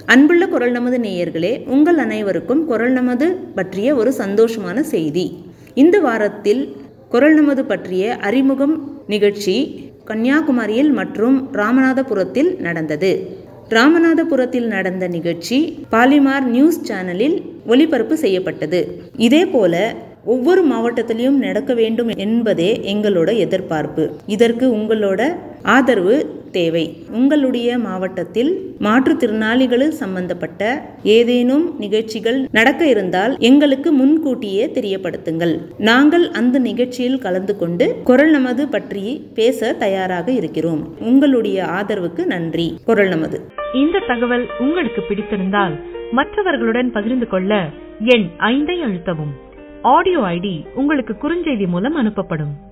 அன்புள்ள குரல் நமது நேயர்களே உங்கள் அனைவருக்கும் குரல் நமது பற்றிய ஒரு சந்தோஷமான செய்தி இந்த வாரத்தில் குரல் நமது பற்றிய அறிமுகம் நிகழ்ச்சி கன்னியாகுமரியில் மற்றும் ராமநாதபுரத்தில் நடந்தது ராமநாதபுரத்தில் நடந்த நிகழ்ச்சி பாலிமார் நியூஸ் சேனலில் ஒளிபரப்பு செய்யப்பட்டது இதேபோல ஒவ்வொரு மாவட்டத்திலையும் நடக்க வேண்டும் என்பதே எங்களோட எதிர்பார்ப்பு இதற்கு உங்களோட ஆதரவு தேவை உங்களுடைய மாவட்டத்தில் மாற்றுத்திறனாளிகள் சம்பந்தப்பட்ட ஏதேனும் நிகழ்ச்சிகள் நடக்க இருந்தால் எங்களுக்கு முன்கூட்டியே தெரியப்படுத்துங்கள் நாங்கள் அந்த நிகழ்ச்சியில் கலந்து கொண்டு குரல் நமது பற்றி பேச தயாராக இருக்கிறோம் உங்களுடைய ஆதரவுக்கு நன்றி குரல் நமது இந்த தகவல் உங்களுக்கு பிடித்திருந்தால் மற்றவர்களுடன் பகிர்ந்து கொள்ள எண் ஐந்தை அழுத்தவும் ஆடியோ ஐடி உங்களுக்கு குறுஞ்செய்தி மூலம் அனுப்பப்படும்